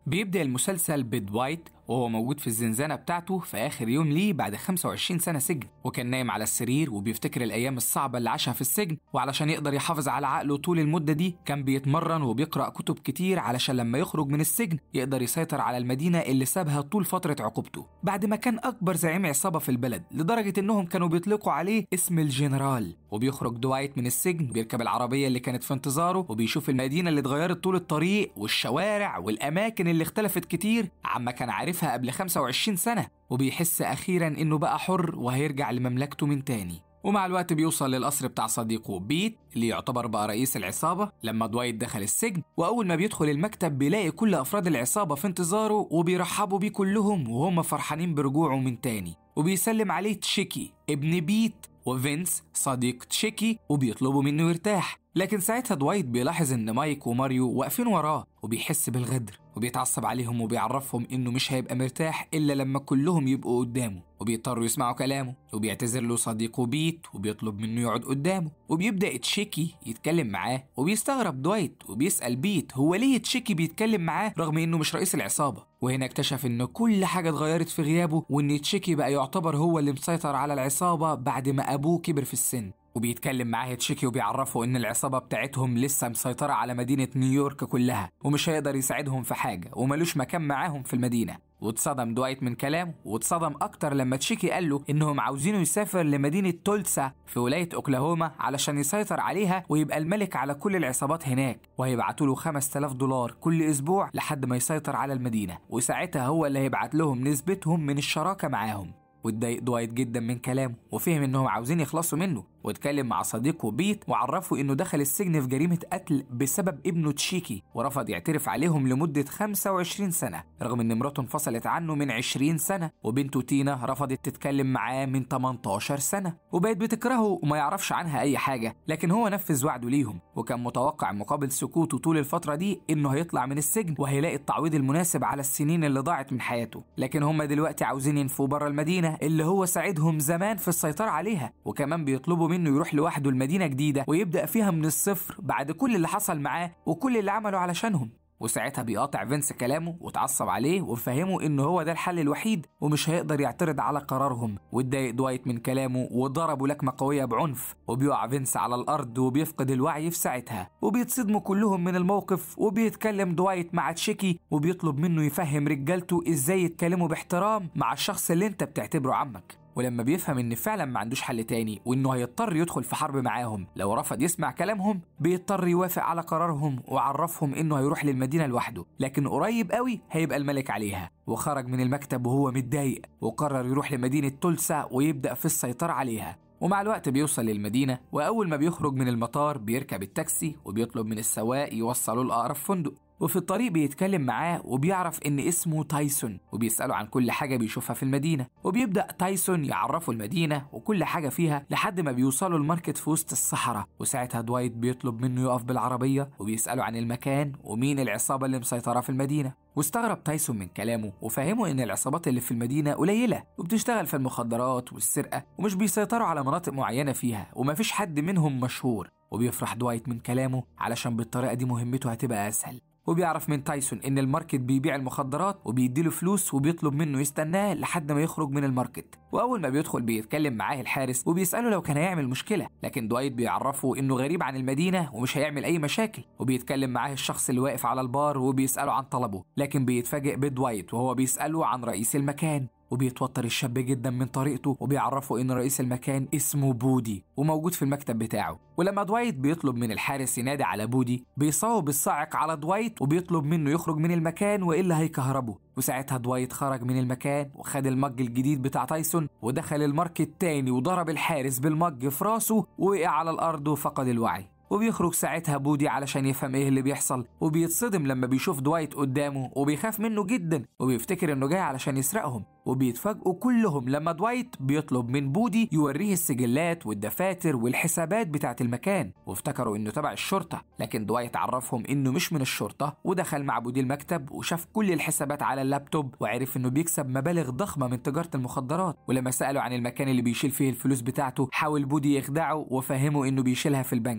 بيبدأ المسلسل بدوايت وهو موجود في الزنزانة بتاعته في آخر يوم ليه بعد 25 سنة سجن وكان نايم على السرير وبيفتكر الأيام الصعبة اللي عاشها في السجن وعلشان يقدر يحافظ على عقله طول المدة دي كان بيتمرن وبيقرأ كتب كتير علشان لما يخرج من السجن يقدر يسيطر على المدينة اللي سابها طول فترة عقوبته بعد ما كان أكبر زعيم عصابة في البلد لدرجة إنهم كانوا بيطلقوا عليه اسم الجنرال وبيخرج دوايت من السجن بيركب العربية اللي كانت في انتظاره وبيشوف المدينة اللي اتغيرت طول الطريق والشوارع والأماكن اللي اختلفت كتير عما كان عارفها قبل 25 سنة وبيحس أخيرا إنه بقى حر وهيرجع لمملكته من تاني ومع الوقت بيوصل للقصر بتاع صديقه بيت اللي يعتبر بقى رئيس العصابة لما دوايت دخل السجن وأول ما بيدخل المكتب بيلاقي كل أفراد العصابة في انتظاره وبيرحبوا بيه كلهم وهم فرحانين برجوعه من تاني وبيسلم عليه تشيكي ابن بيت وفينس صديق تشيكي وبيطلبوا منه يرتاح لكن ساعتها دوايت بيلاحظ ان مايك وماريو واقفين وراه وبيحس بالغدر وبيتعصب عليهم وبيعرفهم انه مش هيبقى مرتاح الا لما كلهم يبقوا قدامه وبيضطروا يسمعوا كلامه وبيعتذر له صديقه بيت وبيطلب منه يقعد قدامه وبيبدا تشيكي يتكلم معاه وبيستغرب دوايت وبيسال بيت هو ليه تشيكي بيتكلم معاه رغم انه مش رئيس العصابه وهنا اكتشف ان كل حاجه اتغيرت في غيابه وان تشيكي بقى يعتبر هو اللي مسيطر على العصابه بعد ما ابوه كبر في السن وبيتكلم معاه تشيكي وبيعرفه ان العصابه بتاعتهم لسه مسيطره على مدينه نيويورك كلها ومش هيقدر يساعدهم في حاجه وملوش مكان معاهم في المدينه واتصدم دوايت من كلامه واتصدم اكتر لما تشيكي قال له انهم عاوزينه يسافر لمدينه تولسا في ولايه اوكلاهوما علشان يسيطر عليها ويبقى الملك على كل العصابات هناك وهيبعتوا له 5000 دولار كل اسبوع لحد ما يسيطر على المدينه وساعتها هو اللي هيبعت لهم نسبتهم من الشراكه معاهم واتضايق دوايت جدا من كلامه وفهم انهم عاوزين يخلصوا منه واتكلم مع صديقه بيت وعرفه انه دخل السجن في جريمه قتل بسبب ابنه تشيكي ورفض يعترف عليهم لمده 25 سنه رغم ان مراته انفصلت عنه من 20 سنه وبنته تينا رفضت تتكلم معاه من 18 سنه وبقت بتكرهه وما يعرفش عنها اي حاجه لكن هو نفذ وعده ليهم وكان متوقع مقابل سكوته طول الفتره دي انه هيطلع من السجن وهيلاقي التعويض المناسب على السنين اللي ضاعت من حياته لكن هم دلوقتي عاوزين ينفوه بره المدينه اللي هو ساعدهم زمان في السيطره عليها وكمان بيطلبوا منه يروح لوحده لمدينه جديده ويبدا فيها من الصفر بعد كل اللي حصل معاه وكل اللي عمله علشانهم وساعتها بيقاطع فينس كلامه وتعصب عليه وفهمه ان هو ده الحل الوحيد ومش هيقدر يعترض على قرارهم واتضايق دوايت من كلامه وضربه لكمه قويه بعنف وبيقع فينس على الارض وبيفقد الوعي في ساعتها وبيتصدموا كلهم من الموقف وبيتكلم دوايت مع تشيكي وبيطلب منه يفهم رجالته ازاي يتكلموا باحترام مع الشخص اللي انت بتعتبره عمك ولما بيفهم ان فعلا ما عندوش حل تاني وانه هيضطر يدخل في حرب معاهم لو رفض يسمع كلامهم بيضطر يوافق على قرارهم وعرفهم انه هيروح للمدينه لوحده لكن قريب قوي هيبقى الملك عليها وخرج من المكتب وهو متضايق وقرر يروح لمدينه تولسا ويبدا في السيطره عليها ومع الوقت بيوصل للمدينة وأول ما بيخرج من المطار بيركب التاكسي وبيطلب من السواق يوصله لأقرب فندق وفي الطريق بيتكلم معاه وبيعرف ان اسمه تايسون وبيسأله عن كل حاجة بيشوفها في المدينة وبيبدأ تايسون يعرفه المدينة وكل حاجة فيها لحد ما بيوصلوا الماركت في وسط الصحراء وساعتها دوايت بيطلب منه يقف بالعربية وبيسأله عن المكان ومين العصابة اللي مسيطرة في المدينة واستغرب تايسون من كلامه وفهمه ان العصابات اللي في المدينة قليلة وبتشتغل في المخدرات والسرقة ومش بيسيطروا على مناطق معينة فيها ومفيش حد منهم مشهور وبيفرح دوايت من كلامه علشان بالطريقة دي مهمته هتبقى أسهل وبيعرف من تايسون ان الماركت بيبيع المخدرات وبيديله فلوس وبيطلب منه يستناه لحد ما يخرج من الماركت واول ما بيدخل بيتكلم معاه الحارس وبيساله لو كان هيعمل مشكله لكن دوايت بيعرفه انه غريب عن المدينه ومش هيعمل اي مشاكل وبيتكلم معاه الشخص اللي واقف على البار وبيساله عن طلبه لكن بيتفاجئ بدوايت وهو بيساله عن رئيس المكان وبيتوتر الشاب جدا من طريقته وبيعرفه ان رئيس المكان اسمه بودي وموجود في المكتب بتاعه ولما دوايت بيطلب من الحارس ينادي على بودي بيصوب الصاعق على دوايت وبيطلب منه يخرج من المكان والا هيكهربه وساعتها دوايت خرج من المكان وخد المج الجديد بتاع تايسون ودخل الماركت تاني وضرب الحارس بالمج في راسه ووقع على الارض وفقد الوعي وبيخرج ساعتها بودي علشان يفهم ايه اللي بيحصل وبيتصدم لما بيشوف دوايت قدامه وبيخاف منه جدا وبيفتكر انه جاي علشان يسرقهم وبيتفاجئوا كلهم لما دوايت بيطلب من بودي يوريه السجلات والدفاتر والحسابات بتاعت المكان وافتكروا انه تبع الشرطه لكن دوايت عرفهم انه مش من الشرطه ودخل مع بودي المكتب وشاف كل الحسابات على اللابتوب وعرف انه بيكسب مبالغ ضخمه من تجاره المخدرات ولما سالوا عن المكان اللي بيشيل فيه الفلوس بتاعته حاول بودي يخدعه وفهمه انه بيشيلها في البنك لكن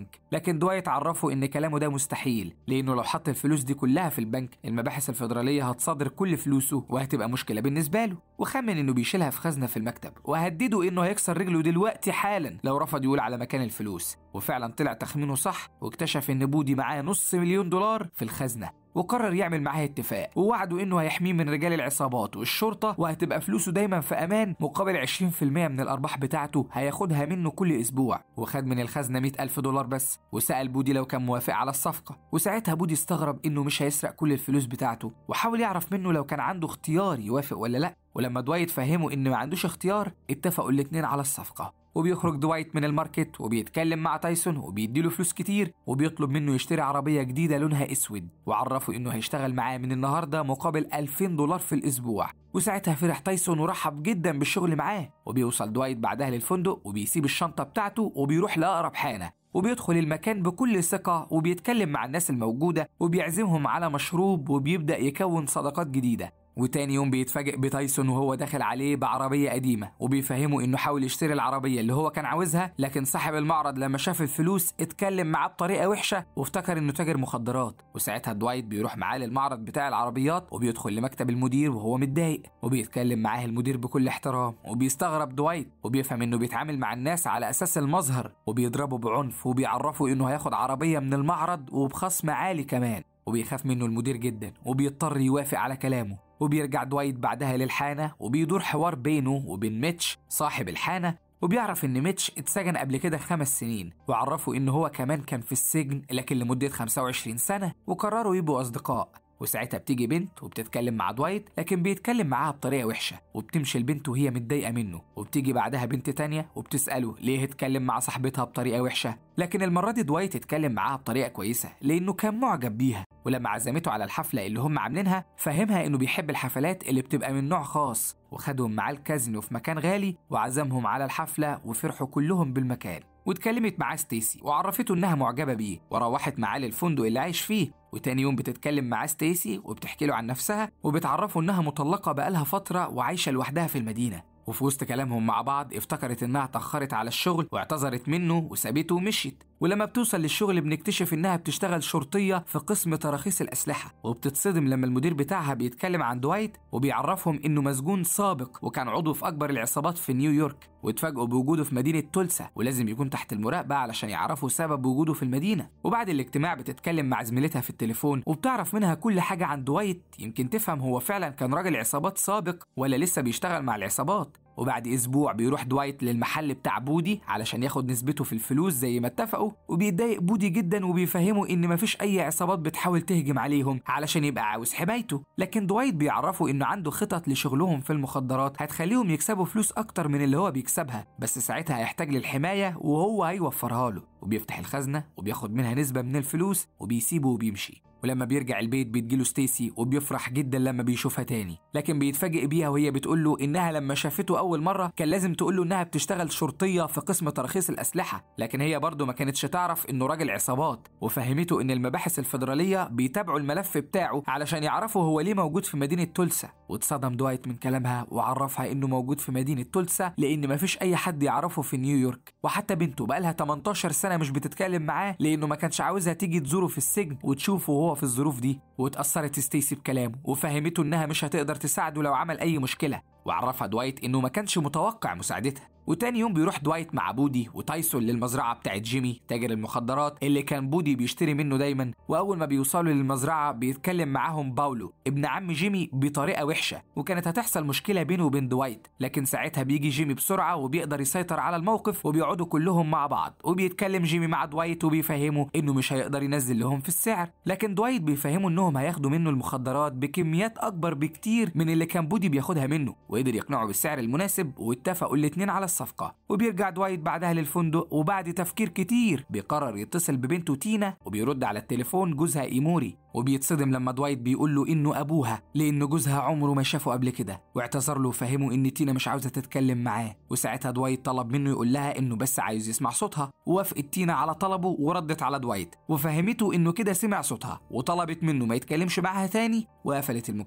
لكن دوايت عرفه ان كلامه ده مستحيل لانه لو حط الفلوس دي كلها في البنك المباحث الفيدراليه هتصادر كل فلوسه وهتبقى مشكله بالنسبه له وخمن انه بيشيلها في خزنه في المكتب وهدده انه هيكسر رجله دلوقتي حالا لو رفض يقول على مكان الفلوس وفعلا طلع تخمينه صح واكتشف ان بودي معاه نص مليون دولار في الخزنه وقرر يعمل معاه اتفاق ووعده انه هيحميه من رجال العصابات والشرطه وهتبقى فلوسه دايما في امان مقابل 20% من الارباح بتاعته هياخدها منه كل اسبوع وخد من الخزنه 100 الف دولار بس وسال بودي لو كان موافق على الصفقه وساعتها بودي استغرب انه مش هيسرق كل الفلوس بتاعته وحاول يعرف منه لو كان عنده اختيار يوافق ولا لا ولما دوايت فهمه ان ما عندوش اختيار اتفقوا الاتنين على الصفقه وبيخرج دوايت من الماركت وبيتكلم مع تايسون وبيديله فلوس كتير وبيطلب منه يشتري عربية جديدة لونها اسود وعرفه انه هيشتغل معاه من النهاردة مقابل 2000 دولار في الاسبوع وساعتها فرح تايسون ورحب جدا بالشغل معاه وبيوصل دوايت بعدها للفندق وبيسيب الشنطة بتاعته وبيروح لأقرب حانة وبيدخل المكان بكل ثقة وبيتكلم مع الناس الموجودة وبيعزمهم على مشروب وبيبدأ يكون صداقات جديدة وتاني يوم بيتفاجئ بتايسون وهو داخل عليه بعربية قديمة وبيفهمه انه حاول يشتري العربية اللي هو كان عاوزها لكن صاحب المعرض لما شاف الفلوس اتكلم معاه بطريقة وحشة وافتكر انه تاجر مخدرات وساعتها دوايت بيروح معاه للمعرض بتاع العربيات وبيدخل لمكتب المدير وهو متضايق وبيتكلم معاه المدير بكل احترام وبيستغرب دوايت وبيفهم انه بيتعامل مع الناس على اساس المظهر وبيضربه بعنف وبيعرفه انه هياخد عربية من المعرض وبخصم عالي كمان وبيخاف منه المدير جدا وبيضطر يوافق على كلامه وبيرجع دوايت بعدها للحانة وبيدور حوار بينه وبين ميتش صاحب الحانة وبيعرف ان ميتش اتسجن قبل كده خمس سنين وعرفه ان هو كمان كان في السجن لكن لمدة 25 سنة وقرروا يبقوا أصدقاء وساعتها بتيجي بنت وبتتكلم مع دوايت لكن بيتكلم معاها بطريقة وحشة وبتمشي البنت وهي متضايقة منه وبتيجي بعدها بنت تانية وبتسأله ليه اتكلم مع صاحبتها بطريقة وحشة لكن المرة دي دوايت اتكلم معاها بطريقة كويسة لأنه كان معجب بيها ولما عزمته على الحفلة اللي هم عاملينها فهمها إنه بيحب الحفلات اللي بتبقى من نوع خاص وخدهم معاه الكازينو في مكان غالي وعزمهم على الحفلة وفرحوا كلهم بالمكان واتكلمت معاه ستيسي وعرفته انها معجبه بيه وروحت معاه للفندق اللي عايش فيه وتاني يوم بتتكلم معاه ستيسي وبتحكي له عن نفسها وبتعرفه انها مطلقه بقالها فتره وعايشه لوحدها في المدينه وفي وسط كلامهم مع بعض افتكرت انها اتأخرت على الشغل واعتذرت منه وسابته ومشيت ولما بتوصل للشغل بنكتشف انها بتشتغل شرطية في قسم تراخيص الأسلحة وبتتصدم لما المدير بتاعها بيتكلم عن دوايت وبيعرفهم انه مسجون سابق وكان عضو في أكبر العصابات في نيويورك واتفاجئوا بوجوده في مدينة تولسا ولازم يكون تحت المراقبة علشان يعرفوا سبب وجوده في المدينة وبعد الاجتماع بتتكلم مع زميلتها في التليفون وبتعرف منها كل حاجة عن دوايت يمكن تفهم هو فعلا كان راجل عصابات سابق ولا لسه بيشتغل مع العصابات وبعد اسبوع بيروح دوايت للمحل بتاع بودي علشان ياخد نسبته في الفلوس زي ما اتفقوا وبيتضايق بودي جدا وبيفهمه ان مفيش اي عصابات بتحاول تهجم عليهم علشان يبقى عاوز حمايته لكن دوايت بيعرفه انه عنده خطط لشغلهم في المخدرات هتخليهم يكسبوا فلوس اكتر من اللي هو بيكسبها بس ساعتها هيحتاج للحمايه وهو هيوفرها له وبيفتح الخزنه وبياخد منها نسبه من الفلوس وبيسيبه وبيمشي ولما بيرجع البيت بتجيله ستيسي وبيفرح جدا لما بيشوفها تاني لكن بيتفاجئ بيها وهي بتقول له انها لما شافته اول مره كان لازم تقول له انها بتشتغل شرطيه في قسم تراخيص الاسلحه لكن هي برضه ما كانتش تعرف انه راجل عصابات وفهمته ان المباحث الفيدراليه بيتابعوا الملف بتاعه علشان يعرفوا هو ليه موجود في مدينه تولسا واتصدم دوايت من كلامها وعرفها انه موجود في مدينه تولسا لان مفيش اي حد يعرفه في نيويورك وحتى بنته بقالها 18 سنه مش بتتكلم معاه لانه ما كانش عاوزها تيجي تزوره في السجن وتشوفه وهو في الظروف دي واتأثرت ستيسي بكلامه وفهمته انها مش هتقدر تساعده لو عمل اي مشكله وعرفها دوايت انه ما كانش متوقع مساعدتها وتاني يوم بيروح دوايت مع بودي وتايسون للمزرعة بتاعت جيمي تاجر المخدرات اللي كان بودي بيشتري منه دايما وأول ما بيوصلوا للمزرعة بيتكلم معاهم باولو ابن عم جيمي بطريقة وحشة وكانت هتحصل مشكلة بينه وبين دوايت لكن ساعتها بيجي جيمي بسرعة وبيقدر يسيطر على الموقف وبيقعدوا كلهم مع بعض وبيتكلم جيمي مع دوايت وبيفهمه انه مش هيقدر ينزل لهم في السعر لكن دوايت بيفهمه انهم هياخدوا منه المخدرات بكميات اكبر بكتير من اللي كان بودي بياخدها منه وقدر يقنعه بالسعر المناسب واتفقوا الاتنين على الصفقة وبيرجع دوايت بعدها للفندق وبعد تفكير كتير بيقرر يتصل ببنته تينا وبيرد على التليفون جوزها ايموري وبيتصدم لما دوايت بيقول له انه ابوها لان جوزها عمره ما شافه قبل كده واعتذر له وفهمه ان تينا مش عاوزه تتكلم معاه وساعتها دوايت طلب منه يقول لها انه بس عايز يسمع صوتها ووافقت تينا على طلبه وردت على دوايت وفهمته انه كده سمع صوتها وطلبت منه ما يتكلمش معاها تاني وقفلت المكالمه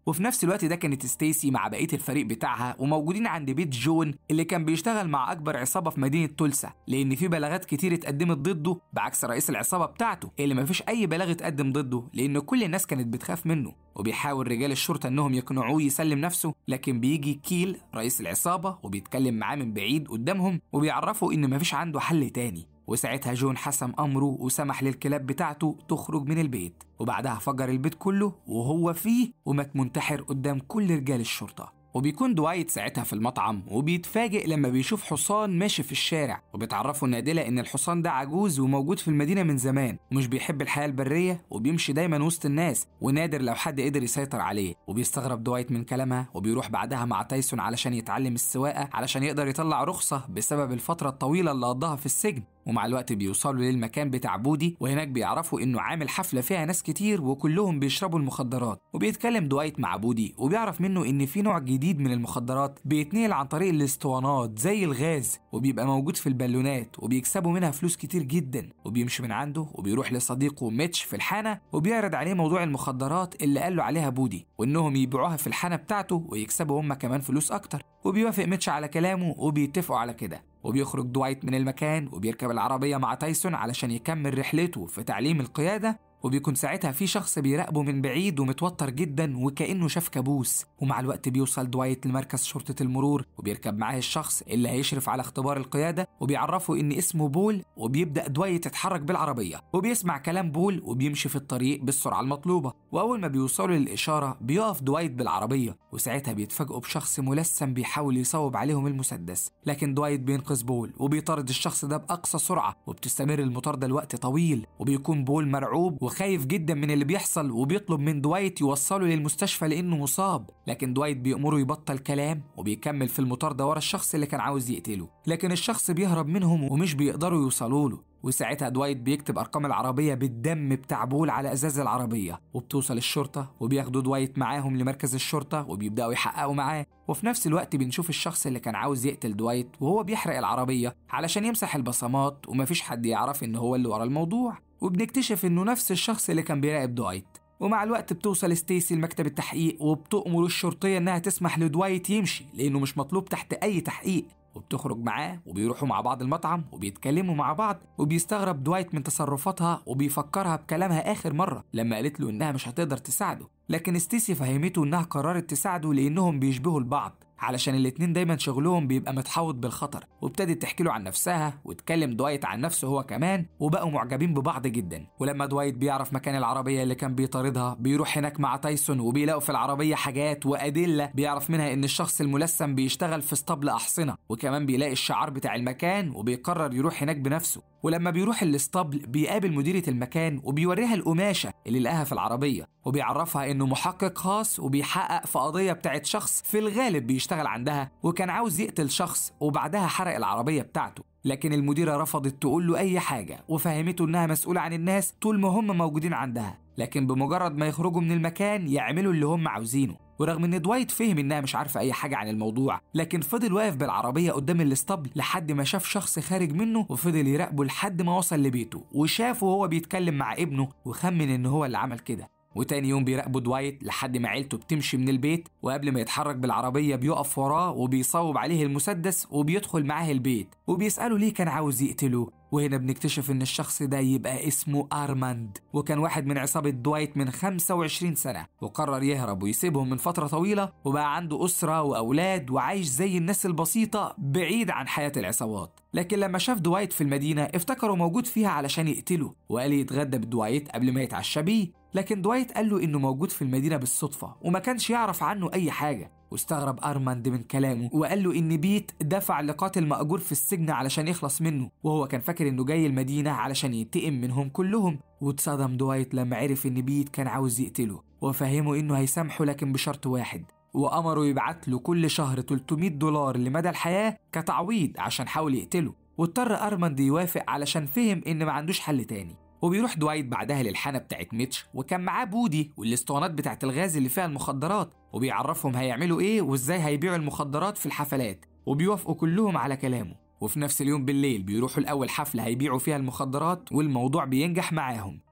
وفي نفس الوقت ده كانت ستيسي مع بقيه الفريق بتاعها وموجودين عند بيت جون اللي كان بيشتغل مع اكبر عصابه في مدينه تولسا لان في بلاغات كتير اتقدمت ضده بعكس رئيس العصابه بتاعته اللي مفيش اي بلاغ اتقدم ضده لان كل الناس كانت بتخاف منه وبيحاول رجال الشرطه انهم يقنعوه يسلم نفسه لكن بيجي كيل رئيس العصابه وبيتكلم معاه من بعيد قدامهم وبيعرفوا ان مفيش عنده حل تاني وساعتها جون حسم أمره وسمح للكلاب بتاعته تخرج من البيت وبعدها فجر البيت كله وهو فيه ومات منتحر قدام كل رجال الشرطة وبيكون دوايت ساعتها في المطعم وبيتفاجئ لما بيشوف حصان ماشي في الشارع وبتعرفه نادلة إن الحصان ده عجوز وموجود في المدينة من زمان ومش بيحب الحياة البرية وبيمشي دايما وسط الناس ونادر لو حد قدر يسيطر عليه وبيستغرب دوايت من كلامها وبيروح بعدها مع تايسون علشان يتعلم السواقة علشان يقدر يطلع رخصة بسبب الفترة الطويلة اللي قضاها في السجن ومع الوقت بيوصلوا للمكان بتاع بودي وهناك بيعرفوا انه عامل حفله فيها ناس كتير وكلهم بيشربوا المخدرات وبيتكلم دوايت مع بودي وبيعرف منه ان في نوع جديد من المخدرات بيتنقل عن طريق الاسطوانات زي الغاز وبيبقى موجود في البالونات وبيكسبوا منها فلوس كتير جدا وبيمشي من عنده وبيروح لصديقه ميتش في الحانه وبيعرض عليه موضوع المخدرات اللي قال له عليها بودي وانهم يبيعوها في الحانه بتاعته ويكسبوا هم كمان فلوس اكتر وبيوافق ميتش على كلامه وبيتفقوا على كده وبيخرج دوايت من المكان وبيركب العربية مع تايسون علشان يكمل رحلته في تعليم القيادة وبيكون ساعتها في شخص بيراقبه من بعيد ومتوتر جدا وكأنه شاف كابوس ومع الوقت بيوصل دوايت لمركز شرطة المرور وبيركب معاه الشخص اللي هيشرف على اختبار القيادة وبيعرفه إن اسمه بول وبيبدأ دوايت يتحرك بالعربية وبيسمع كلام بول وبيمشي في الطريق بالسرعة المطلوبة وأول ما بيوصلوا للإشارة بيقف دوايت بالعربية وساعتها بيتفاجئوا بشخص ملثم بيحاول يصوب عليهم المسدس لكن دوايت بينقذ بول وبيطارد الشخص ده بأقصى سرعة وبتستمر المطاردة لوقت طويل وبيكون بول مرعوب وخايف جدا من اللي بيحصل وبيطلب من دوايت يوصله للمستشفى لانه مصاب لكن دوايت بيأمره يبطل كلام وبيكمل في المطاردة ورا الشخص اللي كان عاوز يقتله لكن الشخص بيهرب منهم ومش بيقدروا يوصلوا له وساعتها دوايت بيكتب ارقام العربيه بالدم بتاع بول على ازاز العربيه وبتوصل الشرطه وبياخدوا دوايت معاهم لمركز الشرطه وبيبداوا يحققوا معاه وفي نفس الوقت بنشوف الشخص اللي كان عاوز يقتل دوايت وهو بيحرق العربيه علشان يمسح البصمات ومفيش حد يعرف ان هو اللي ورا الموضوع وبنكتشف انه نفس الشخص اللي كان بيراقب دوايت ومع الوقت بتوصل ستيسي لمكتب التحقيق وبتأمر الشرطية إنها تسمح لدوايت يمشي لأنه مش مطلوب تحت أي تحقيق وبتخرج معاه وبيروحوا مع بعض المطعم وبيتكلموا مع بعض وبيستغرب دوايت من تصرفاتها وبيفكرها بكلامها آخر مرة لما قالت له إنها مش هتقدر تساعده لكن ستيسي فهمته إنها قررت تساعده لأنهم بيشبهوا البعض علشان الاتنين دايما شغلهم بيبقى متحوط بالخطر وابتدت تحكي له عن نفسها وتكلم دوايت عن نفسه هو كمان وبقوا معجبين ببعض جدا ولما دوايت بيعرف مكان العربية اللي كان بيطاردها بيروح هناك مع تايسون وبيلاقوا في العربية حاجات وأدلة بيعرف منها إن الشخص الملثم بيشتغل في اسطبل أحصنة وكمان بيلاقي الشعار بتاع المكان وبيقرر يروح هناك بنفسه ولما بيروح الاسطبل بيقابل مديرة المكان وبيوريها القماشة اللي لقاها في العربية وبيعرفها إنه محقق خاص وبيحقق في قضية بتاعت شخص في الغالب بيشتغل عندها وكان عاوز يقتل شخص وبعدها حرق العربية بتاعته لكن المديرة رفضت تقول له أي حاجة وفهمته إنها مسؤولة عن الناس طول ما هم موجودين عندها لكن بمجرد ما يخرجوا من المكان يعملوا اللي هم عاوزينه ورغم ان دوايت فهم انها مش عارفه اي حاجه عن الموضوع لكن فضل واقف بالعربيه قدام الاسطبل لحد ما شاف شخص خارج منه وفضل يراقبه لحد ما وصل لبيته وشافه وهو بيتكلم مع ابنه وخمن ان هو اللي عمل كده وتاني يوم بيراقبوا دوايت لحد ما عيلته بتمشي من البيت وقبل ما يتحرك بالعربية بيقف وراه وبيصوب عليه المسدس وبيدخل معاه البيت وبيسأله ليه كان عاوز يقتله وهنا بنكتشف ان الشخص ده يبقى اسمه ارماند وكان واحد من عصابة دوايت من 25 سنة وقرر يهرب ويسيبهم من فترة طويلة وبقى عنده أسرة وأولاد وعايش زي الناس البسيطة بعيد عن حياة العصابات لكن لما شاف دوايت في المدينة افتكره موجود فيها علشان يقتله وقال يتغدى بدوايت قبل ما يتعشى بيه لكن دوايت قال له انه موجود في المدينة بالصدفة وما كانش يعرف عنه اي حاجة واستغرب أرماند من كلامه وقال له إن بيت دفع لقاتل مأجور في السجن علشان يخلص منه وهو كان فاكر إنه جاي المدينة علشان ينتقم منهم كلهم واتصدم دوايت لما عرف إن بيت كان عاوز يقتله وفهمه إنه هيسامحه لكن بشرط واحد وأمره يبعت له كل شهر 300 دولار لمدى الحياة كتعويض عشان حاول يقتله واضطر أرماند يوافق علشان فهم إن ما عندوش حل تاني وبيروح دوايت بعدها للحانة بتاعت ميتش وكان معاه بودي والاسطوانات بتاعت الغاز اللي فيها المخدرات وبيعرفهم هيعملوا ايه وازاي هيبيعوا المخدرات في الحفلات وبيوافقوا كلهم على كلامه وفي نفس اليوم بالليل بيروحوا الأول حفلة هيبيعوا فيها المخدرات والموضوع بينجح معاهم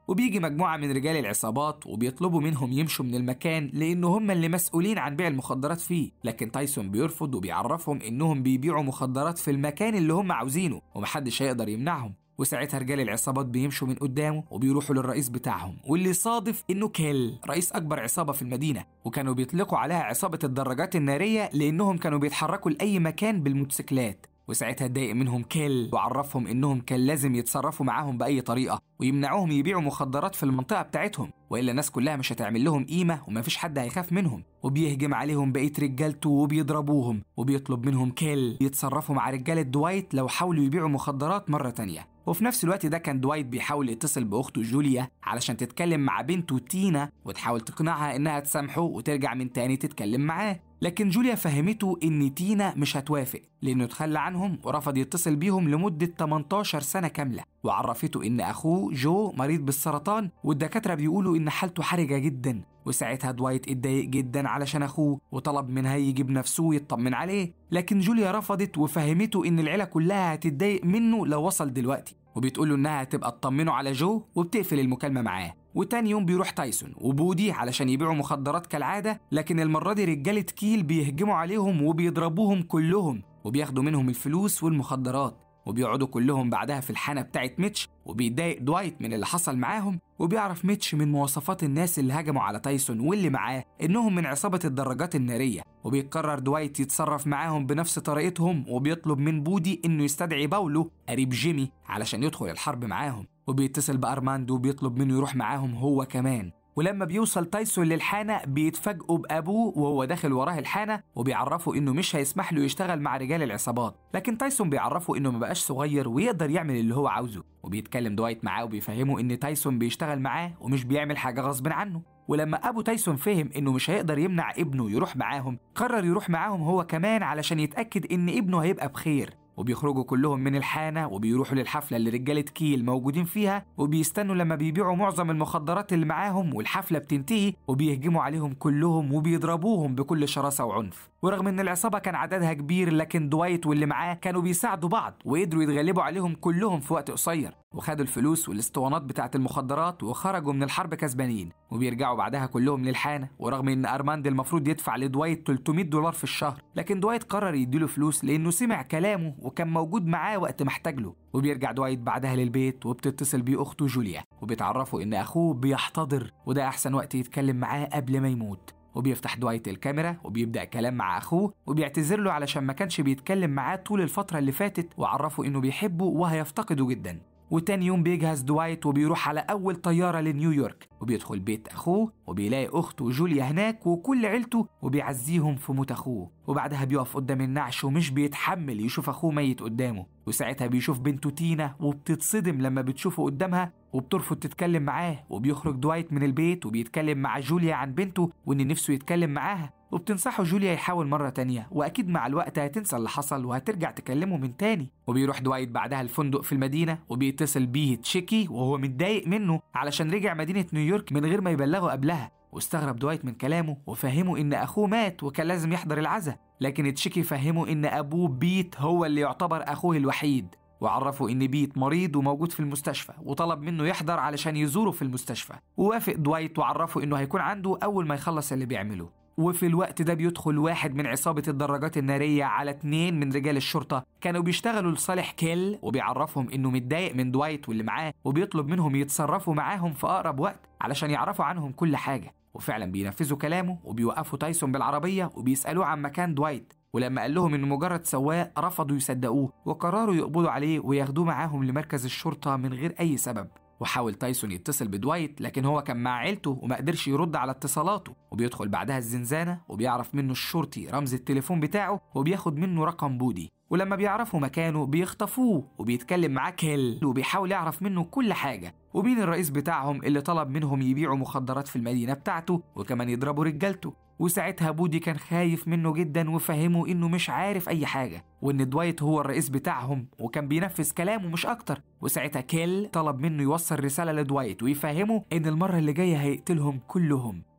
وبيجي مجموعة من رجال العصابات وبيطلبوا منهم يمشوا من المكان لأن هم اللي مسؤولين عن بيع المخدرات فيه لكن تايسون بيرفض وبيعرفهم إنهم بيبيعوا مخدرات في المكان اللي هم عاوزينه ومحدش هيقدر يمنعهم وساعتها رجال العصابات بيمشوا من قدامه وبيروحوا للرئيس بتاعهم واللي صادف انه كيل رئيس اكبر عصابه في المدينه وكانوا بيطلقوا عليها عصابه الدراجات الناريه لانهم كانوا بيتحركوا لاي مكان بالموتوسيكلات وساعتها اتضايق منهم كيل وعرفهم انهم كان لازم يتصرفوا معاهم باي طريقه ويمنعوهم يبيعوا مخدرات في المنطقه بتاعتهم والا الناس كلها مش هتعمل لهم قيمه ومفيش حد هيخاف منهم وبيهجم عليهم بقيه رجالته وبيضربوهم وبيطلب منهم كيل يتصرفوا مع رجاله دوايت لو حاولوا يبيعوا مخدرات مره تانيه وفي نفس الوقت ده كان دوايت بيحاول يتصل باخته جوليا علشان تتكلم مع بنته تينا وتحاول تقنعها انها تسامحه وترجع من تاني تتكلم معاه لكن جوليا فهمته ان تينا مش هتوافق لانه تخلى عنهم ورفض يتصل بيهم لمده 18 سنه كامله وعرفته ان اخوه جو مريض بالسرطان والدكاتره بيقولوا ان حالته حرجه جدا وساعتها دوايت اتضايق جدا علشان اخوه وطلب منها يجي بنفسه ويطمن عليه لكن جوليا رفضت وفهمته ان العيله كلها هتتضايق منه لو وصل دلوقتي وبتقول له انها هتبقى تطمنه على جو وبتقفل المكالمه معاه وتاني يوم بيروح تايسون وبودي علشان يبيعوا مخدرات كالعاده لكن المره دي رجاله كيل بيهجموا عليهم وبيضربوهم كلهم وبياخدوا منهم الفلوس والمخدرات وبيقعدوا كلهم بعدها في الحانة بتاعت ميتش وبيتضايق دوايت من اللي حصل معاهم وبيعرف ميتش من مواصفات الناس اللي هجموا على تايسون واللي معاه إنهم من عصابة الدراجات النارية وبيقرر دوايت يتصرف معاهم بنفس طريقتهم وبيطلب من بودي إنه يستدعي باولو قريب جيمي علشان يدخل الحرب معاهم وبيتصل بأرماندو وبيطلب منه يروح معاهم هو كمان ولما بيوصل تايسون للحانة بيتفاجئوا بأبوه وهو داخل وراه الحانة وبيعرفوا إنه مش هيسمح له يشتغل مع رجال العصابات لكن تايسون بيعرفه إنه مبقاش صغير ويقدر يعمل اللي هو عاوزه وبيتكلم دوايت معاه وبيفهمه إن تايسون بيشتغل معاه ومش بيعمل حاجة غصب عنه ولما أبو تايسون فهم إنه مش هيقدر يمنع ابنه يروح معاهم قرر يروح معاهم هو كمان علشان يتأكد إن ابنه هيبقى بخير وبيخرجوا كلهم من الحانة وبيروحوا للحفلة اللي رجالة كيل موجودين فيها وبيستنوا لما بيبيعوا معظم المخدرات اللي معاهم والحفلة بتنتهي وبيهجموا عليهم كلهم وبيضربوهم بكل شراسة وعنف ورغم ان العصابة كان عددها كبير لكن دوايت واللي معاه كانوا بيساعدوا بعض وقدروا يتغلبوا عليهم كلهم في وقت قصير وخدوا الفلوس والاسطوانات بتاعة المخدرات وخرجوا من الحرب كسبانين وبيرجعوا بعدها كلهم للحانة ورغم ان ارماند المفروض يدفع لدوايت 300 دولار في الشهر لكن دوايت قرر يديله فلوس لانه سمع كلامه وكان موجود معاه وقت ما احتاج له وبيرجع دوايت بعدها للبيت وبتتصل بيه اخته جوليا وبيتعرفوا ان اخوه بيحتضر وده احسن وقت يتكلم معاه قبل ما يموت وبيفتح دوايت الكاميرا وبيبدأ كلام مع أخوه وبيعتذر له علشان ما كانش بيتكلم معاه طول الفترة اللي فاتت وعرفه إنه بيحبه وهيفتقده جدا وتاني يوم بيجهز دوايت وبيروح على أول طيارة لنيويورك وبيدخل بيت أخوه وبيلاقي أخته جوليا هناك وكل عيلته وبيعزيهم في موت أخوه وبعدها بيقف قدام النعش ومش بيتحمل يشوف أخوه ميت قدامه وساعتها بيشوف بنته تينا وبتتصدم لما بتشوفه قدامها وبترفض تتكلم معاه وبيخرج دوايت من البيت وبيتكلم مع جوليا عن بنته وإن نفسه يتكلم معاها وبتنصحه جوليا يحاول مرة تانية وأكيد مع الوقت هتنسى اللي حصل وهترجع تكلمه من تاني وبيروح دوايت بعدها الفندق في المدينة وبيتصل بيه تشيكي وهو متضايق منه علشان رجع مدينة نيويورك من غير ما يبلغه قبلها واستغرب دوايت من كلامه وفهمه إن أخوه مات وكان لازم يحضر العزاء لكن تشيكي فهمه إن أبوه بيت هو اللي يعتبر أخوه الوحيد وعرفه إن بيت مريض وموجود في المستشفى وطلب منه يحضر علشان يزوره في المستشفى ووافق دوايت وعرفه إنه هيكون عنده أول ما يخلص اللي بيعمله وفي الوقت ده بيدخل واحد من عصابة الدراجات النارية على اتنين من رجال الشرطة كانوا بيشتغلوا لصالح كيل وبيعرفهم انه متضايق من دوايت واللي معاه وبيطلب منهم يتصرفوا معاهم في اقرب وقت علشان يعرفوا عنهم كل حاجة وفعلا بينفذوا كلامه وبيوقفوا تايسون بالعربية وبيسألوه عن مكان دوايت ولما قال لهم انه مجرد سواق رفضوا يصدقوه وقرروا يقبضوا عليه وياخدوه معاهم لمركز الشرطة من غير أي سبب وحاول تايسون يتصل بدوايت لكن هو كان مع عيلته وما قدرش يرد على اتصالاته وبيدخل بعدها الزنزانة وبيعرف منه الشرطي رمز التليفون بتاعه وبياخد منه رقم بودي ولما بيعرفوا مكانه بيخطفوه وبيتكلم معاه كيل وبيحاول يعرف منه كل حاجة وبين الرئيس بتاعهم اللي طلب منهم يبيعوا مخدرات في المدينة بتاعته وكمان يضربوا رجالته وساعتها بودي كان خايف منه جدا وفهمه انه مش عارف اي حاجة وان دوايت هو الرئيس بتاعهم وكان بينفذ كلامه مش اكتر وساعتها كيل طلب منه يوصل رسالة لدوايت ويفهمه ان المرة اللي جاية هيقتلهم كلهم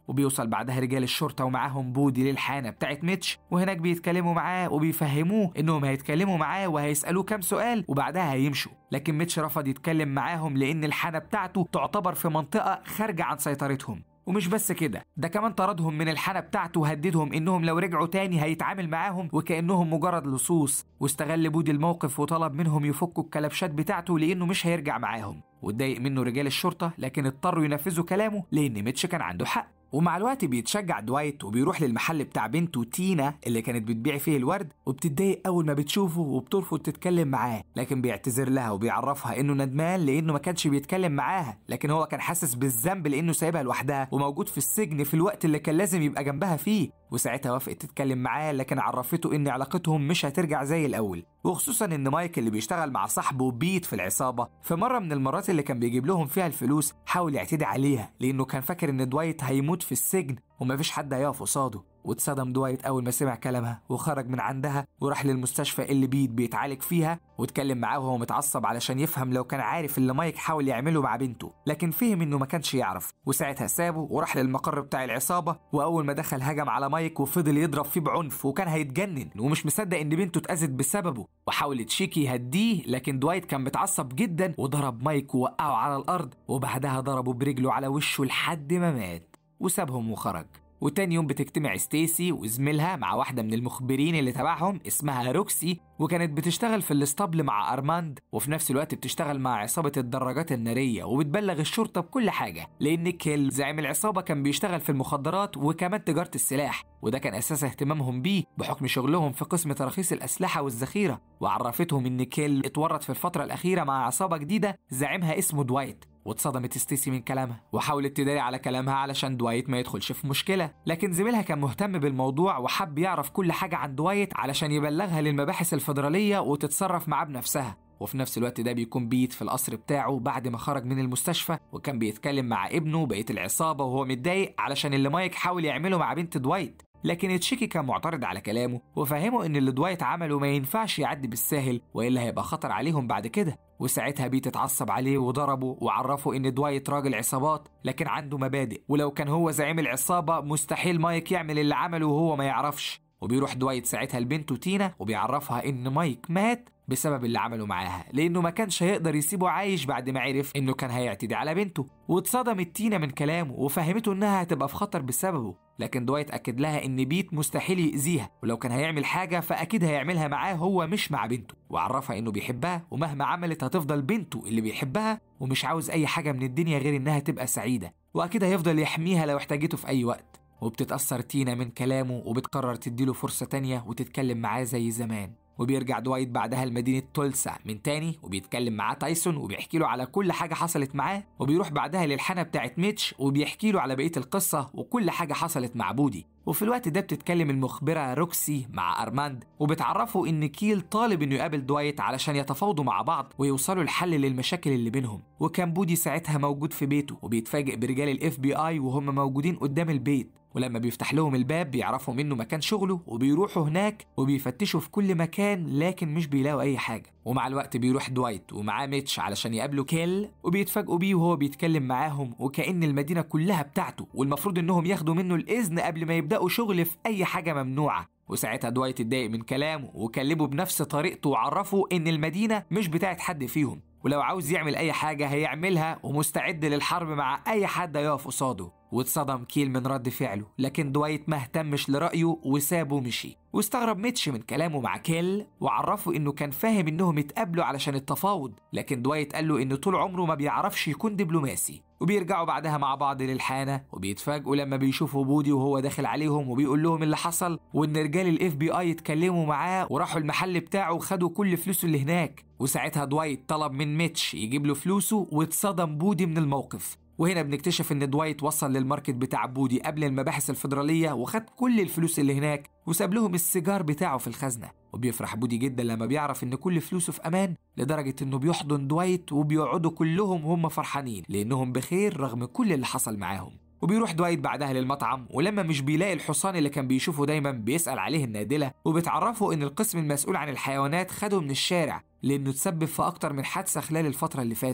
وبيوصل بعدها رجال الشرطة ومعاهم بودي للحانة بتاعت ميتش وهناك بيتكلموا معاه وبيفهموه إنهم هيتكلموا معاه وهيسألوه كام سؤال وبعدها هيمشوا لكن ميتش رفض يتكلم معاهم لأن الحانة بتاعته تعتبر في منطقة خارجة عن سيطرتهم ومش بس كده ده كمان طردهم من الحانة بتاعته وهددهم انهم لو رجعوا تاني هيتعامل معاهم وكانهم مجرد لصوص واستغل بودي الموقف وطلب منهم يفكوا الكلبشات بتاعته لانه مش هيرجع معاهم واتضايق منه رجال الشرطة لكن اضطروا ينفذوا كلامه لان ميتش كان عنده حق ومع الوقت بيتشجع دوايت وبيروح للمحل بتاع بنته تينا اللي كانت بتبيع فيه الورد وبتتضايق اول ما بتشوفه وبترفض تتكلم معاه لكن بيعتذر لها وبيعرفها انه ندمان لانه ما كانش بيتكلم معاها لكن هو كان حاسس بالذنب لانه سايبها لوحدها وموجود في السجن في الوقت اللي كان لازم يبقى جنبها فيه وساعتها وافقت تتكلم معاه لكن عرفته ان علاقتهم مش هترجع زي الاول وخصوصا ان مايك اللي بيشتغل مع صاحبه بيت في العصابه في مره من المرات اللي كان بيجيب لهم فيها الفلوس حاول يعتدي عليها لانه كان فاكر ان دوايت هيموت في السجن ومفيش حد هيقف قصاده واتصدم دوايت أول ما سمع كلامها وخرج من عندها وراح للمستشفى اللي بيت بيتعالج فيها واتكلم معاه وهو متعصب علشان يفهم لو كان عارف اللي مايك حاول يعمله مع بنته لكن فهم إنه ما كانش يعرف وساعتها سابه وراح للمقر بتاع العصابة وأول ما دخل هجم على مايك وفضل يضرب فيه بعنف وكان هيتجنن ومش مصدق إن بنته اتأذت بسببه وحاول تشيكي يهديه لكن دوايت كان متعصب جدا وضرب مايك ووقعه على الأرض وبعدها ضربه برجله على وشه لحد ما مات وسابهم وخرج وتاني يوم بتجتمع ستيسي وزميلها مع واحدة من المخبرين اللي تبعهم اسمها روكسي وكانت بتشتغل في الاسطبل مع أرماند وفي نفس الوقت بتشتغل مع عصابة الدراجات النارية وبتبلغ الشرطة بكل حاجة لأن كيل زعيم العصابة كان بيشتغل في المخدرات وكمان تجارة السلاح وده كان أساس اهتمامهم بيه بحكم شغلهم في قسم تراخيص الأسلحة والذخيرة وعرفتهم إن كيل اتورط في الفترة الأخيرة مع عصابة جديدة زعيمها اسمه دوايت واتصدمت ستيسي من كلامها وحاولت تداري على كلامها علشان دوايت ما يدخلش في مشكله لكن زميلها كان مهتم بالموضوع وحب يعرف كل حاجه عن دوايت علشان يبلغها للمباحث الفيدراليه وتتصرف معاه بنفسها وفي نفس الوقت ده بيكون بيت في القصر بتاعه بعد ما خرج من المستشفى وكان بيتكلم مع ابنه وبقيه العصابه وهو متضايق علشان اللي مايك حاول يعمله مع بنت دوايت لكن تشيكي كان معترض على كلامه وفهمه ان اللي دوايت عمله ما ينفعش يعدي بالساهل والا هيبقى خطر عليهم بعد كده وساعتها بيت اتعصب عليه وضربه وعرفه ان دوايت راجل عصابات لكن عنده مبادئ ولو كان هو زعيم العصابه مستحيل مايك يعمل اللي عمله وهو ما يعرفش وبيروح دوايت ساعتها لبنته تينا وبيعرفها ان مايك مات بسبب اللي عمله معاها لانه ما كانش هيقدر يسيبه عايش بعد ما عرف انه كان هيعتدي على بنته واتصدمت تينا من كلامه وفهمته انها هتبقى في خطر بسببه لكن دوايت اكد لها ان بيت مستحيل يأذيها ولو كان هيعمل حاجه فاكيد هيعملها معاه هو مش مع بنته وعرفها انه بيحبها ومهما عملت هتفضل بنته اللي بيحبها ومش عاوز اي حاجه من الدنيا غير انها تبقى سعيده واكيد هيفضل يحميها لو احتاجته في اي وقت وبتتأثر تينا من كلامه وبتقرر تديله فرصة تانية وتتكلم معاه زي زمان وبيرجع دوايت بعدها لمدينة تولسا من تاني وبيتكلم معاه تايسون وبيحكي له على كل حاجة حصلت معاه وبيروح بعدها للحانة بتاعت ميتش وبيحكي له على بقية القصة وكل حاجة حصلت مع بودي وفي الوقت ده بتتكلم المخبرة روكسي مع أرماند وبتعرفه إن كيل طالب إنه يقابل دوايت علشان يتفاوضوا مع بعض ويوصلوا لحل للمشاكل اللي بينهم وكان بودي ساعتها موجود في بيته وبيتفاجئ برجال الاف بي اي وهم موجودين قدام البيت ولما بيفتح لهم الباب بيعرفوا منه مكان شغله وبيروحوا هناك وبيفتشوا في كل مكان لكن مش بيلاقوا اي حاجه ومع الوقت بيروح دوايت ومعاه ميتش علشان يقابلوا كيل وبيتفاجئوا بيه وهو بيتكلم معاهم وكأن المدينه كلها بتاعته والمفروض انهم ياخدوا منه الاذن قبل ما يبداوا شغل في اي حاجه ممنوعه وساعتها دوايت اتضايق من كلامه وكلمه بنفس طريقته وعرفه ان المدينه مش بتاعت حد فيهم ولو عاوز يعمل اي حاجه هيعملها ومستعد للحرب مع اي حد هيقف قصاده واتصدم كيل من رد فعله لكن دوايت ما اهتمش لرأيه وسابه مشي واستغرب ميتش من كلامه مع كيل وعرفه انه كان فاهم انهم اتقابلوا علشان التفاوض لكن دوايت قال له انه طول عمره ما بيعرفش يكون دبلوماسي وبيرجعوا بعدها مع بعض للحانة وبيتفاجئوا لما بيشوفوا بودي وهو داخل عليهم وبيقول لهم اللي حصل وان رجال الاف بي اي اتكلموا معاه وراحوا المحل بتاعه وخدوا كل فلوسه اللي هناك وساعتها دوايت طلب من ميتش يجيب له فلوسه واتصدم بودي من الموقف وهنا بنكتشف ان دوايت وصل للماركت بتاع بودي قبل المباحث الفيدراليه وخد كل الفلوس اللي هناك وساب لهم السيجار بتاعه في الخزنه وبيفرح بودي جدا لما بيعرف ان كل فلوسه في امان لدرجه انه بيحضن دوايت وبيقعدوا كلهم وهم فرحانين لانهم بخير رغم كل اللي حصل معاهم وبيروح دوايت بعدها للمطعم ولما مش بيلاقي الحصان اللي كان بيشوفه دايما بيسأل عليه النادلة وبتعرفه ان القسم المسؤول عن الحيوانات خده من الشارع لانه تسبب في اكتر من حادثة خلال الفترة اللي فاتت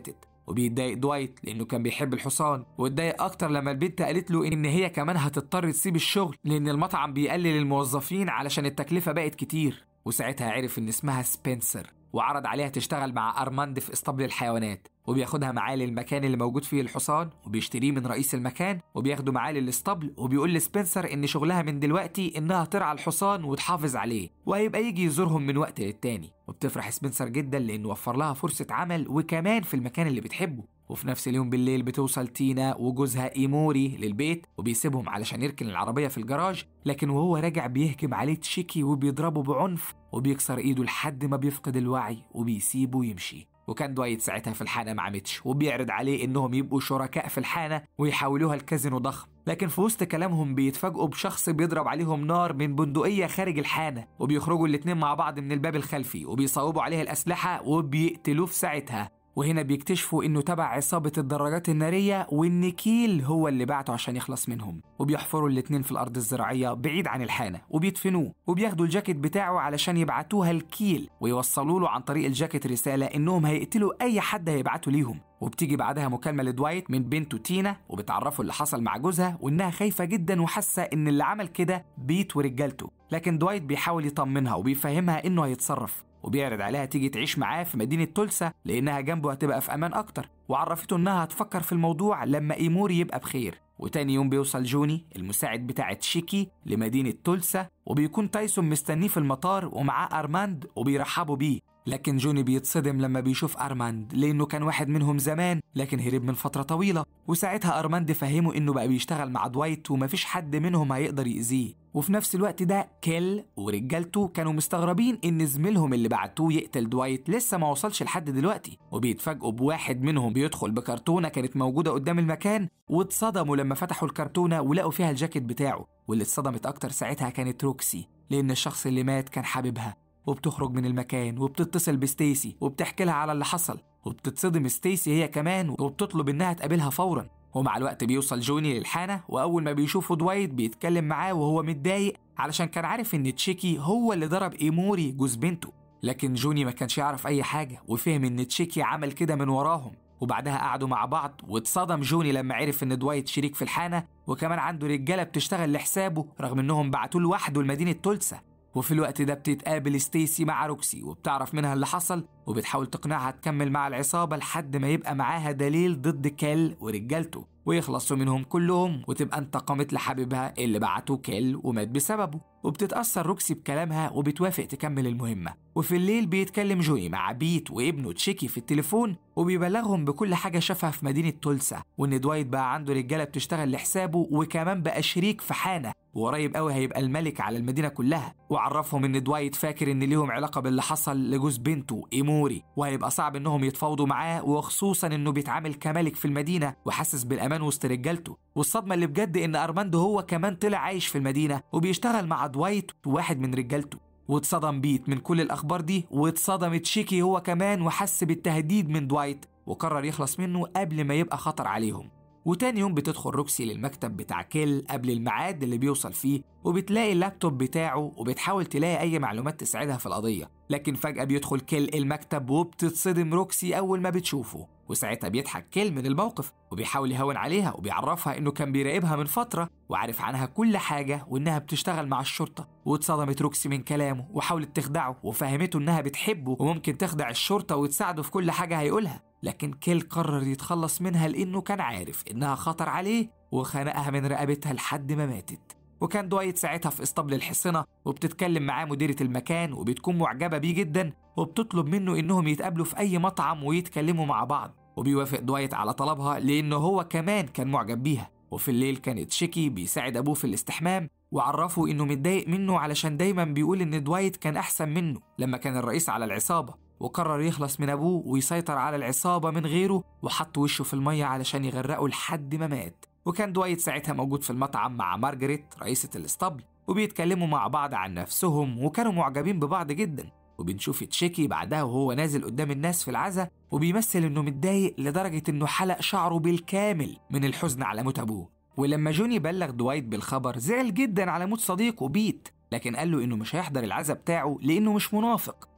وبيتضايق دوايت لانه كان بيحب الحصان واتضايق اكتر لما البنت قالت له ان هي كمان هتضطر تسيب الشغل لان المطعم بيقلل الموظفين علشان التكلفه بقت كتير وساعتها عرف ان اسمها سبنسر وعرض عليها تشتغل مع أرماند في اسطبل الحيوانات وبياخدها معاه للمكان اللي موجود فيه الحصان وبيشتريه من رئيس المكان وبياخده معاه للاسطبل وبيقول لسبنسر ان شغلها من دلوقتي انها ترعى الحصان وتحافظ عليه وهيبقى يجي يزورهم من وقت للتاني وبتفرح سبنسر جدا لانه وفر لها فرصه عمل وكمان في المكان اللي بتحبه وفي نفس اليوم بالليل بتوصل تينا وجوزها ايموري للبيت وبيسيبهم علشان يركن العربيه في الجراج لكن وهو راجع بيهجم عليه تشيكي وبيضربه بعنف وبيكسر ايده لحد ما بيفقد الوعي وبيسيبه يمشي وكان دوايت ساعتها في الحانة مع ميتش وبيعرض عليه إنهم يبقوا شركاء في الحانة ويحولوها لكازينو ضخم لكن في وسط كلامهم بيتفاجئوا بشخص بيضرب عليهم نار من بندقية خارج الحانة وبيخرجوا الاتنين مع بعض من الباب الخلفي وبيصوبوا عليه الأسلحة وبيقتلوه في ساعتها وهنا بيكتشفوا انه تبع عصابة الدراجات النارية وان كيل هو اللي بعته عشان يخلص منهم وبيحفروا الاتنين في الارض الزراعية بعيد عن الحانة وبيدفنوه وبياخدوا الجاكيت بتاعه علشان يبعتوها لكيل ويوصلوا له عن طريق الجاكيت رسالة انهم هيقتلوا اي حد هيبعته ليهم وبتيجي بعدها مكالمة لدوايت من بنته تينا وبتعرفه اللي حصل مع جوزها وإنها خايفة جدا وحاسة إن اللي عمل كده بيت ورجالته لكن دوايت بيحاول يطمنها وبيفهمها إنه هيتصرف وبيعرض عليها تيجي تعيش معاه في مدينة تولسا لأنها جنبه هتبقى في أمان أكتر وعرفته إنها هتفكر في الموضوع لما إيموري يبقى بخير وتاني يوم بيوصل جوني المساعد بتاع تشيكي لمدينة تولسا وبيكون تايسون مستنيه في المطار ومعاه أرماند وبيرحبوا بيه لكن جوني بيتصدم لما بيشوف أرماند لأنه كان واحد منهم زمان لكن هرب من فترة طويلة وساعتها أرماند فهمه إنه بقى بيشتغل مع دوايت ومفيش حد منهم هيقدر يأذيه وفي نفس الوقت ده كيل ورجالته كانوا مستغربين إن زميلهم اللي بعتوه يقتل دوايت لسه ما وصلش لحد دلوقتي وبيتفاجئوا بواحد منهم بيدخل بكرتونة كانت موجودة قدام المكان واتصدموا لما فتحوا الكرتونة ولقوا فيها الجاكيت بتاعه واللي اتصدمت أكتر ساعتها كانت روكسي لأن الشخص اللي مات كان حبيبها وبتخرج من المكان وبتتصل بستيسي وبتحكي لها على اللي حصل وبتتصدم ستيسي هي كمان وبتطلب انها تقابلها فورا ومع الوقت بيوصل جوني للحانة وأول ما بيشوفوا دوايت بيتكلم معاه وهو متضايق علشان كان عارف إن تشيكي هو اللي ضرب إيموري جوز بنته لكن جوني ما كانش يعرف أي حاجة وفهم إن تشيكي عمل كده من وراهم وبعدها قعدوا مع بعض واتصدم جوني لما عرف إن دوايت شريك في الحانة وكمان عنده رجالة بتشتغل لحسابه رغم إنهم بعتوه لوحده لمدينة تولسا وفي الوقت ده بتتقابل ستيسي مع روكسي وبتعرف منها اللي حصل وبتحاول تقنعها تكمل مع العصابة لحد ما يبقى معاها دليل ضد كيل ورجالته ويخلصوا منهم كلهم وتبقى انتقمت لحبيبها اللي بعته كيل ومات بسببه وبتتأثر روكسي بكلامها وبتوافق تكمل المهمة وفي الليل بيتكلم جوي مع بيت وابنه تشيكي في التليفون وبيبلغهم بكل حاجة شافها في مدينة تولسا وإن دوايت بقى عنده رجالة بتشتغل لحسابه وكمان بقى شريك في حانة وقريب قوي هيبقى الملك على المدينة كلها وعرفهم إن دوايت فاكر إن ليهم علاقة باللي حصل لجوز بنته إيموري وهيبقى صعب إنهم يتفاوضوا معاه وخصوصا إنه بيتعامل كملك في المدينة وحاسس بالأمان وسط رجالته والصدمة اللي بجد إن أرماندو هو كمان طلع عايش في المدينة وبيشتغل مع دوايت وواحد من رجالته واتصدم بيت من كل الأخبار دي واتصدم تشيكي هو كمان وحس بالتهديد من دوايت وقرر يخلص منه قبل ما يبقى خطر عليهم وتاني يوم بتدخل روكسي للمكتب بتاع كيل قبل الميعاد اللي بيوصل فيه وبتلاقي اللابتوب بتاعه وبتحاول تلاقي أي معلومات تساعدها في القضية لكن فجأة بيدخل كيل المكتب وبتتصدم روكسي أول ما بتشوفه وساعتها بيضحك كيل من الموقف وبيحاول يهون عليها وبيعرفها إنه كان بيراقبها من فترة وعارف عنها كل حاجة وإنها بتشتغل مع الشرطة واتصدمت روكسي من كلامه وحاولت تخدعه وفهمته إنها بتحبه وممكن تخدع الشرطة وتساعده في كل حاجة هيقولها لكن كيل قرر يتخلص منها لأنه كان عارف إنها خطر عليه وخنقها من رقبتها لحد ما ماتت وكان دوايت ساعتها في اسطبل الحصنة وبتتكلم معاه مديرة المكان وبتكون معجبة بيه جدا وبتطلب منه إنهم يتقابلوا في أي مطعم ويتكلموا مع بعض وبيوافق دوايت على طلبها لأنه هو كمان كان معجب بيها وفي الليل كانت شيكي بيساعد أبوه في الاستحمام وعرفه إنه متضايق منه علشان دايما بيقول إن دوايت كان أحسن منه لما كان الرئيس على العصابة وقرر يخلص من أبوه ويسيطر على العصابة من غيره وحط وشه في المية علشان يغرقه لحد ما مات وكان دوايت ساعتها موجود في المطعم مع مارجريت رئيسة الاسطبل وبيتكلموا مع بعض عن نفسهم وكانوا معجبين ببعض جدا وبنشوف تشيكي بعدها وهو نازل قدام الناس في العزا وبيمثل انه متضايق لدرجة انه حلق شعره بالكامل من الحزن على موت ابوه ولما جوني بلغ دوايت بالخبر زعل جدا على موت صديقه بيت لكن قال له انه مش هيحضر العزا بتاعه لانه مش منافق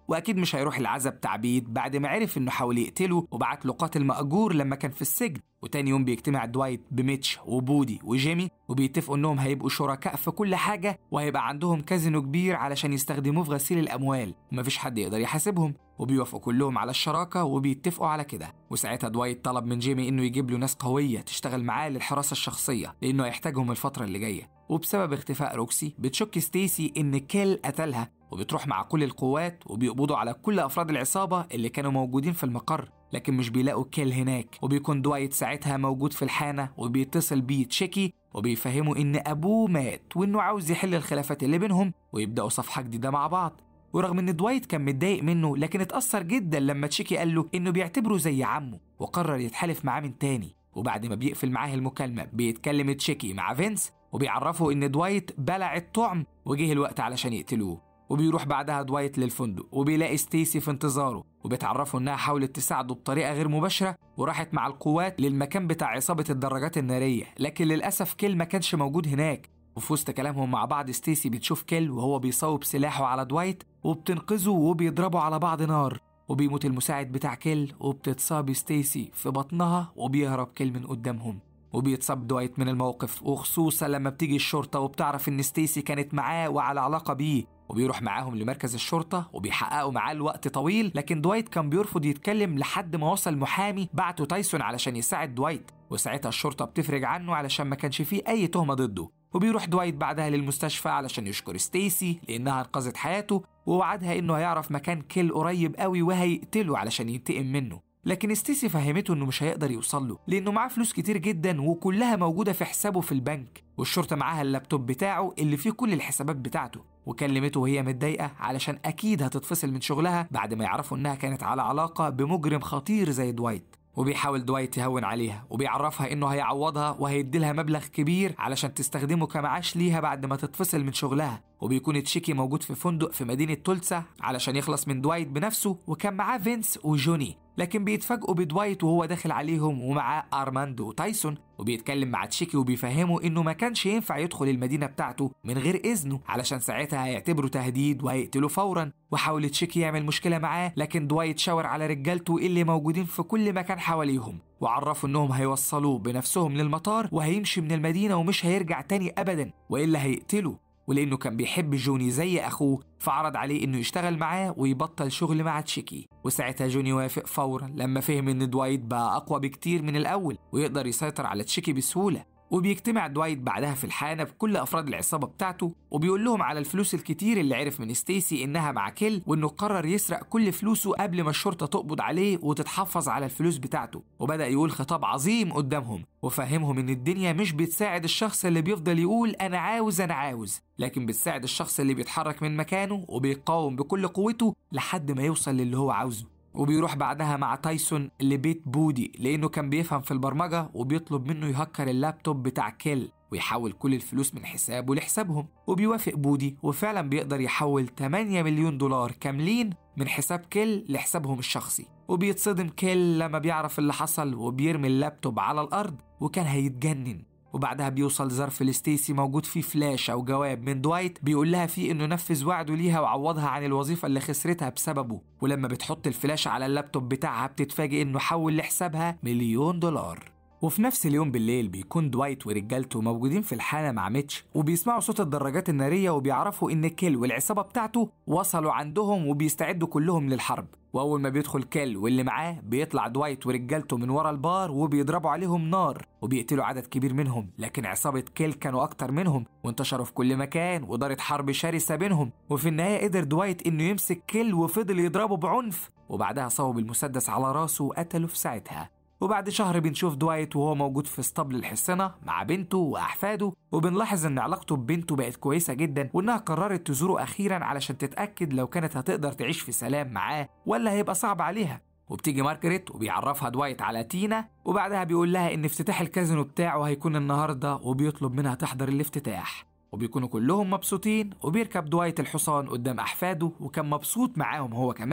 واكيد مش هيروح العزب تعبيد بعد ما عرف انه حاول يقتله وبعت له قاتل مأجور لما كان في السجن وتاني يوم بيجتمع دوايت بميتش وبودي وجيمي وبيتفقوا انهم هيبقوا شركاء في كل حاجه وهيبقى عندهم كازينو كبير علشان يستخدموه في غسيل الاموال ومفيش حد يقدر يحاسبهم وبيوافقوا كلهم على الشراكة وبيتفقوا على كده وساعتها دوايت طلب من جيمي انه يجيب له ناس قوية تشتغل معاه للحراسة الشخصية لانه هيحتاجهم الفترة اللي جاية وبسبب اختفاء روكسي بتشك ستيسي ان كيل قتلها وبتروح مع كل القوات وبيقبضوا على كل افراد العصابة اللي كانوا موجودين في المقر لكن مش بيلاقوا كيل هناك وبيكون دوايت ساعتها موجود في الحانة وبيتصل بيه تشيكي وبيفهموا إن أبوه مات وإنه عاوز يحل الخلافات اللي بينهم ويبدأوا صفحة جديدة مع بعض ورغم ان دوايت كان متضايق منه لكن اتأثر جدا لما تشيكي قال له انه بيعتبره زي عمه وقرر يتحالف معاه من تاني وبعد ما بيقفل معاه المكالمة بيتكلم تشيكي مع فينس وبيعرفه ان دوايت بلع الطعم وجه الوقت علشان يقتلوه وبيروح بعدها دوايت للفندق وبيلاقي ستيسي في انتظاره وبتعرفه انها حاولت تساعده بطريقه غير مباشره وراحت مع القوات للمكان بتاع عصابه الدراجات الناريه لكن للاسف كيل ما كانش موجود هناك وفي وسط كلامهم مع بعض ستيسي بتشوف كيل وهو بيصوب سلاحه على دوايت وبتنقذه وبيضربوا على بعض نار وبيموت المساعد بتاع كيل وبتتصاب ستيسي في بطنها وبيهرب كيل من قدامهم وبيتصاب دوايت من الموقف وخصوصا لما بتيجي الشرطة وبتعرف إن ستيسي كانت معاه وعلى علاقة بيه وبيروح معاهم لمركز الشرطة وبيحققوا معاه لوقت طويل لكن دوايت كان بيرفض يتكلم لحد ما وصل محامي بعته تايسون علشان يساعد دوايت وساعتها الشرطة بتفرج عنه علشان ما كانش فيه أي تهمة ضده وبيروح دوايت بعدها للمستشفى علشان يشكر ستيسي لأنها أنقذت حياته ووعدها إنه هيعرف مكان كيل قريب قوي وهيقتله علشان ينتقم منه لكن ستيسي فهمته انه مش هيقدر يوصل له لانه معاه فلوس كتير جدا وكلها موجوده في حسابه في البنك والشرطه معاها اللابتوب بتاعه اللي فيه كل الحسابات بتاعته وكلمته وهي متضايقه علشان اكيد هتتفصل من شغلها بعد ما يعرفوا انها كانت على علاقه بمجرم خطير زي دوايت وبيحاول دوايت يهون عليها وبيعرفها انه هيعوضها وهيديلها مبلغ كبير علشان تستخدمه كمعاش ليها بعد ما تتفصل من شغلها وبيكون تشيكي موجود في فندق في مدينة تولسا علشان يخلص من دوايت بنفسه وكان معاه فينس وجوني لكن بيتفاجئوا بدوايت وهو داخل عليهم ومعاه أرماندو وتايسون وبيتكلم مع تشيكي وبيفهمه إنه ما كانش ينفع يدخل المدينة بتاعته من غير إذنه علشان ساعتها هيعتبره تهديد وهيقتله فورا وحاول تشيكي يعمل مشكلة معاه لكن دوايت شاور على رجالته اللي موجودين في كل مكان حواليهم وعرفوا إنهم هيوصلوه بنفسهم للمطار وهيمشي من المدينة ومش هيرجع تاني أبدا وإلا هيقتله ولأنه كان بيحب جوني زي أخوه فعرض عليه إنه يشتغل معاه ويبطل شغل مع تشيكي وساعتها جوني وافق فورا لما فهم إن دوايت بقى أقوى بكتير من الأول ويقدر يسيطر على تشيكي بسهولة وبيجتمع دوايت بعدها في الحانة بكل أفراد العصابة بتاعته وبيقول لهم على الفلوس الكتير اللي عرف من ستيسي إنها مع كيل وإنه قرر يسرق كل فلوسه قبل ما الشرطة تقبض عليه وتتحفظ على الفلوس بتاعته وبدأ يقول خطاب عظيم قدامهم وفهمهم إن الدنيا مش بتساعد الشخص اللي بيفضل يقول أنا عاوز أنا عاوز لكن بتساعد الشخص اللي بيتحرك من مكانه وبيقاوم بكل قوته لحد ما يوصل للي هو عاوزه وبيروح بعدها مع تايسون لبيت بودي لأنه كان بيفهم في البرمجة وبيطلب منه يهكر اللابتوب بتاع كيل ويحول كل الفلوس من حسابه لحسابهم وبيوافق بودي وفعلا بيقدر يحول 8 مليون دولار كاملين من حساب كيل لحسابهم الشخصي وبيتصدم كيل لما بيعرف اللي حصل وبيرمي اللابتوب على الأرض وكان هيتجنن وبعدها بيوصل ظرف لستيسي موجود فيه فلاش أو جواب من دوايت بيقول لها فيه إنه نفذ وعده ليها وعوضها عن الوظيفة اللي خسرتها بسببه ولما بتحط الفلاش على اللابتوب بتاعها بتتفاجئ إنه حول لحسابها مليون دولار وفي نفس اليوم بالليل بيكون دوايت ورجالته موجودين في الحانة مع ميتش وبيسمعوا صوت الدراجات النارية وبيعرفوا إن كيل والعصابة بتاعته وصلوا عندهم وبيستعدوا كلهم للحرب وأول ما بيدخل كيل واللي معاه بيطلع دوايت ورجالته من ورا البار وبيضربوا عليهم نار وبيقتلوا عدد كبير منهم لكن عصابة كيل كانوا أكتر منهم وانتشروا في كل مكان ودارت حرب شرسة بينهم وفي النهاية قدر دوايت إنه يمسك كيل وفضل يضربه بعنف وبعدها صوب المسدس على راسه وقتله في ساعتها وبعد شهر بنشوف دوايت وهو موجود في اسطبل الحصنة مع بنته وأحفاده وبنلاحظ إن علاقته ببنته بقت كويسة جدا وإنها قررت تزوره أخيرا علشان تتأكد لو كانت هتقدر تعيش في سلام معاه ولا هيبقى صعب عليها وبتيجي مارجريت وبيعرفها دوايت على تينا وبعدها بيقول لها إن افتتاح الكازينو بتاعه هيكون النهاردة وبيطلب منها تحضر الافتتاح وبيكونوا كلهم مبسوطين وبيركب دوايت الحصان قدام أحفاده وكان مبسوط معاهم هو كمان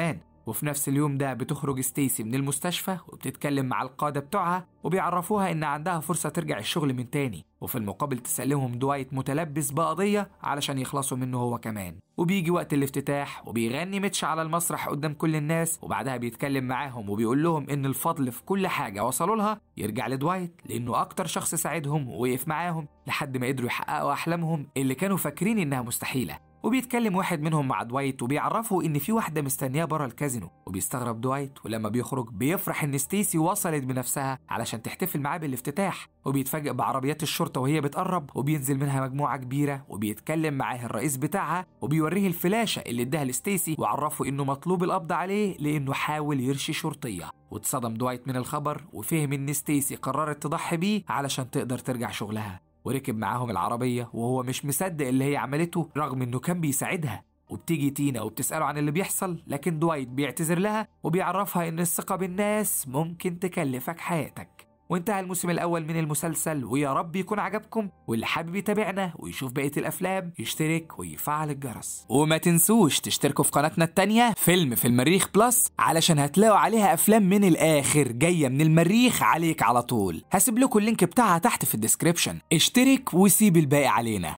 وفي نفس اليوم ده بتخرج ستيسي من المستشفى وبتتكلم مع القادة بتوعها وبيعرفوها إن عندها فرصة ترجع الشغل من تاني وفي المقابل تسألهم دوايت متلبس بقضية علشان يخلصوا منه هو كمان وبيجي وقت الافتتاح وبيغني ميتش على المسرح قدام كل الناس وبعدها بيتكلم معاهم وبيقول لهم إن الفضل في كل حاجة وصلوا لها يرجع لدوايت لأنه أكتر شخص ساعدهم ووقف معاهم لحد ما قدروا يحققوا أحلامهم اللي كانوا فاكرين إنها مستحيلة وبيتكلم واحد منهم مع دوايت وبيعرفه ان في واحده مستنياه بره الكازينو وبيستغرب دوايت ولما بيخرج بيفرح ان ستيسي وصلت بنفسها علشان تحتفل معاه بالافتتاح وبيتفاجئ بعربيات الشرطه وهي بتقرب وبينزل منها مجموعه كبيره وبيتكلم معاه الرئيس بتاعها وبيوريه الفلاشه اللي اداها لستيسي وعرفه انه مطلوب القبض عليه لانه حاول يرشي شرطيه واتصدم دوايت من الخبر وفهم ان ستيسي قررت تضحي بيه علشان تقدر ترجع شغلها وركب معاهم العربية وهو مش مصدق اللي هي عملته رغم انه كان بيساعدها وبتيجي تينا وبتسأله عن اللي بيحصل لكن دوايت بيعتذر لها وبيعرفها ان الثقة بالناس ممكن تكلفك حياتك وانتهى الموسم الأول من المسلسل ويا رب يكون عجبكم واللي حابب يتابعنا ويشوف بقية الأفلام يشترك ويفعل الجرس وما تنسوش تشتركوا في قناتنا التانية فيلم في المريخ بلس علشان هتلاقوا عليها أفلام من الآخر جاية من المريخ عليك على طول هسيب لكم اللينك بتاعها تحت في الديسكريبشن اشترك وسيب الباقي علينا